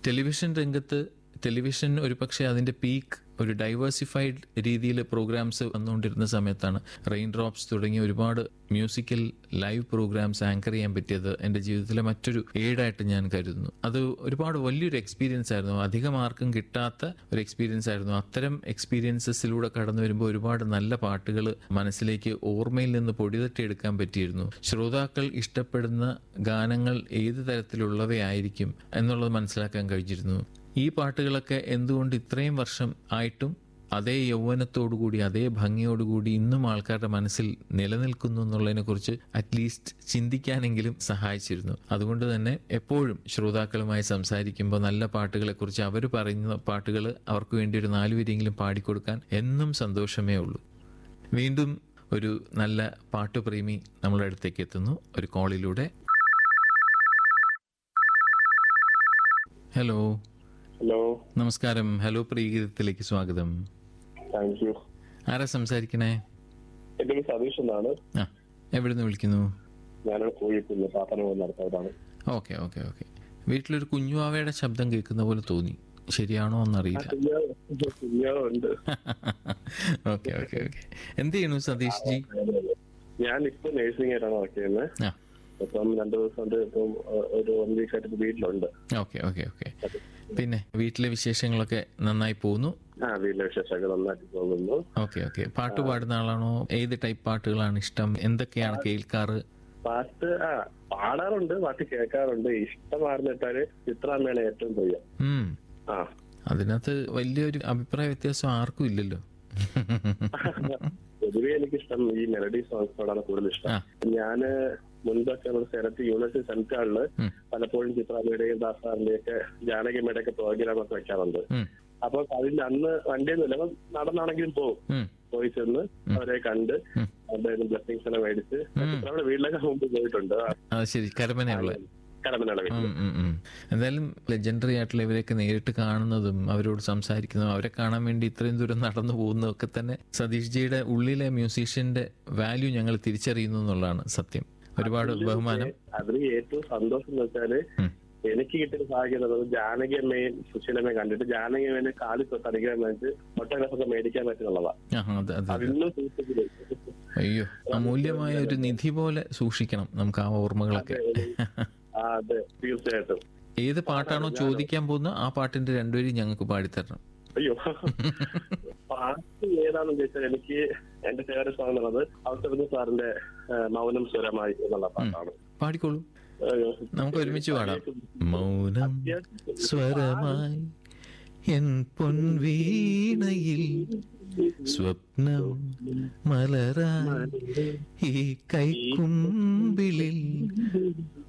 Television രംഗത്ത് television ഒരുപക്ഷെ അതിന്റെ പീക്ക് ഒരു ഡൈവേഴ്സിഫൈഡ് രീതിയിൽ പ്രോഗ്രാംസ് വന്നുകൊണ്ടിരുന്ന സമയത്താണ് റെയിൻ ഡ്രോപ്സ് തുടങ്ങിയ ഒരുപാട് മ്യൂസിക്കൽ ലൈവ് പ്രോഗ്രാംസ് ആങ്കർ ചെയ്യാൻ പറ്റിയത് എൻ്റെ ജീവിതത്തിലെ മറ്റൊരു ഏടായിട്ട് ഞാൻ കരുതുന്നു അത് ഒരുപാട് വലിയൊരു എക്സ്പീരിയൻസ് ആയിരുന്നു അധികം ആർക്കും കിട്ടാത്ത ഒരു എക്സ്പീരിയൻസ് ആയിരുന്നു അത്തരം എക്സ്പീരിയൻസസിലൂടെ കടന്നു വരുമ്പോൾ ഒരുപാട് നല്ല പാട്ടുകൾ മനസ്സിലേക്ക് ഓർമ്മയിൽ നിന്ന് പൊടിതട്ടിയെടുക്കാൻ പറ്റിയിരുന്നു ശ്രോതാക്കൾ ഇഷ്ടപ്പെടുന്ന ഗാനങ്ങൾ ഏത് തരത്തിലുള്ളവയായിരിക്കും എന്നുള്ളത് മനസ്സിലാക്കാൻ കഴിഞ്ഞിരുന്നു ഈ പാട്ടുകളൊക്കെ എന്തുകൊണ്ട് ഇത്രയും വർഷം ആയിട്ടും അതേ യൗവനത്തോടുകൂടി അതേ ഭംഗിയോടുകൂടി ഇന്നും ആൾക്കാരുടെ മനസ്സിൽ നിലനിൽക്കുന്നു എന്നുള്ളതിനെക്കുറിച്ച് അറ്റ്ലീസ്റ്റ് ചിന്തിക്കാനെങ്കിലും സഹായിച്ചിരുന്നു അതുകൊണ്ട് തന്നെ എപ്പോഴും ശ്രോതാക്കളുമായി സംസാരിക്കുമ്പോൾ നല്ല പാട്ടുകളെക്കുറിച്ച് അവർ പറയുന്ന പാട്ടുകൾ അവർക്ക് വേണ്ടി ഒരു നാലുപേരെങ്കിലും പാടിക്കൊടുക്കാൻ എന്നും സന്തോഷമേ ഉള്ളൂ വീണ്ടും ഒരു നല്ല പാട്ടുപ്രേമി നമ്മുടെ അടുത്തേക്ക് എത്തുന്നു ഒരു കോളിലൂടെ ഹലോ ഹലോ നമസ്കാരം ഹലോ പ്രീഗീതത്തിലേക്ക് സ്വാഗതം താങ്ക് യു ആരാ സംസാരിക്കണേ എന്റെ പേര് സതീഷ് എന്നാണ് ആ എവിടെ നിന്ന് വിളിക്കുന്നു ഞാനാണ് കോഴിക്കുന്ന് പാപ്പന നടത്താതാണ് ഓക്കെ ഓക്കെ ഓക്കെ വീട്ടിലൊരു കുഞ്ഞുവാവയുടെ ശബ്ദം കേൾക്കുന്ന പോലെ തോന്നി ശരിയാണോ എന്നറിയില്ല കുഞ്ഞാറുണ്ട് ഓക്കെ ഓക്കെ ഓക്കെ എന്ത് ചെയ്യണു സതീഷ് ജി ഞാൻ ഇപ്പൊ നഴ്സിംഗ് ആയിട്ടാണ് വർക്ക് ചെയ്യുന്നത് ആ ഇപ്പം രണ്ടു ദിവസം കൊണ്ട് ഇപ്പം അഹ് ഒരു വൺ വീക്ക് ആയിട്ട് ഇപ്പൊ വീട്ടിലുണ്ട് ഓക്കെ ഓക്കെ ഓക്കെ പിന്നെ വീട്ടിലെ വിശേഷങ്ങളൊക്കെ നന്നായി പോകുന്നു ആ വീട്ടിലെ വിശേഷമൊക്കെ നന്നായിട്ട് പോകുന്നു ഓക്കെ ഓക്കെ പാട്ട് പാടുന്ന ആളാണോ ഏത് ടൈപ്പ് പാട്ടുകളാണ് ഇഷ്ടം എന്തൊക്കെയാണ് കേൾക്കാറ് പാട്ട് ആ പാടാറുണ്ട് പാട്ട് കേൾക്കാറുണ്ട് ഇഷ്ടമാർന്നിട്ടാല് ചിത്രാമ്മയാണ് ഏറ്റവും പ്രിയം ഉം ആ അതിനകത്ത് വലിയൊരു അഭിപ്രായ വ്യത്യാസം ആർക്കും ഇല്ലല്ലോ പൊതുവെ എനിക്കിഷ്ടം ഈ മെലഡി സോങ്സിനോടാണ് കൂടുതൽ ആ. ഇഷ്ടം ഞാന് മുൻപൊക്കെ നമ്മുടെ സ്ഥലത്ത് യൂണിവേഴ്സിറ്റി സെൻറ്ററുകളില് ഉം. പലപ്പോഴും ചിത്രാമ്മയുടെയും ദാസാറിന്റെയും ഒക്കെ ജാനകിയമ്മയുടെ ഒക്കെ പ്രോഗ്രാം ഒക്കെ വെക്കാറുണ്ട് ഉം, അപ്പൊ അതിൽ അന്ന് വണ്ടിയൊന്നുമില്ല അപ്പൊ നടന്നാണെങ്കിലും പോകും ഉം, പോയി ചെന്ന് അവരെ കണ്ട് ഉം. അവരുടെ ബ്ലെസ്സിങ്സ് എല്ലാം മേടിച്ച് ചിത്രാമ്മയുടെ വീട്ടിലൊക്കെ മുമ്പ് പോയിട്ടുണ്ട് ആ അത് ശരി കരമനയുള്ള കടമനാട് വീട്ടിൽ ഉം, ഉം, ഉം. എന്തായാലും ലെജൻഡറി ആയിട്ടുള്ള ഇവരെയൊക്കെ നേരിട്ട് കാണുന്നതും അവരോട് സംസാരിക്കുന്നതും അവരെ കാണാൻ വേണ്ടി ഇത്രയും ദൂരം നടന്നു പോകുന്നതും ഒക്കെ തന്നെ സതീഷ് ജിയുടെ ഉള്ളിലെ മ്യൂസീഷ്യന്റെ വാല്യൂ ഞങ്ങൾ തിരിച്ചറിയുന്നു എന്നുള്ളതാണ് സത്യം ഒരുപാട് ബഹുമാനം അതിൽ ഏറ്റവും സന്തോഷം എന്ന് വെച്ചാല് ഉം. എനിക്ക് കിട്ടിയ ഭാഗ്യം എന്ന് പറയുന്നത് ജാനകിയമ്മയും സുശീലമ്മയും കണ്ടിട്ട് ജാനകിയമ്മേനെ കാലിൽ തൊട്ട് അടിക്കാൻ വേണ്ടി ഓട്ടോഗ്രാഫൊക്കെ മേടിക്കാൻ പറ്റുന്നുള്ളതാ ആ അത് അത് അതിന്നും സൂക്ഷിച്ചില്ല അയ്യോ അമൂല്യമായ ഒരു നിധി പോലെ സൂക്ഷിക്കണം നമുക്ക് ആ ഓർമ്മകളൊക്കെ ആ അതെ തീർച്ചയായിട്ടും ഏത് പാട്ടാണോ ചോദിക്കാൻ പോകുന്നത് ആ പാട്ടിന്റെ രണ്ടുപേരും ഞങ്ങൾക്ക് പാടിത്തരണം അയ്യോ പാട്ട് ഏതാണെന്ന് ചോദിച്ചാൽ എനിക്ക് എന്റെ ഫേവറേറ്റ് സോങ് എന്നുള്ളത് ഔസഫ് സാറിന്റെ ആ, മൗനം സ്വരമായി എന്നുള്ള പാട്ടാണ് പാടിക്കോളൂ അയ്യോ. നമുക്ക് ഒരുമിച്ച് പാടാം മൗനം സ്വരമായി എൻ പൊൻവീണയിൽ സ്വപ്നം മലരായി ഈ കൈക്കുമ്പിളിൽ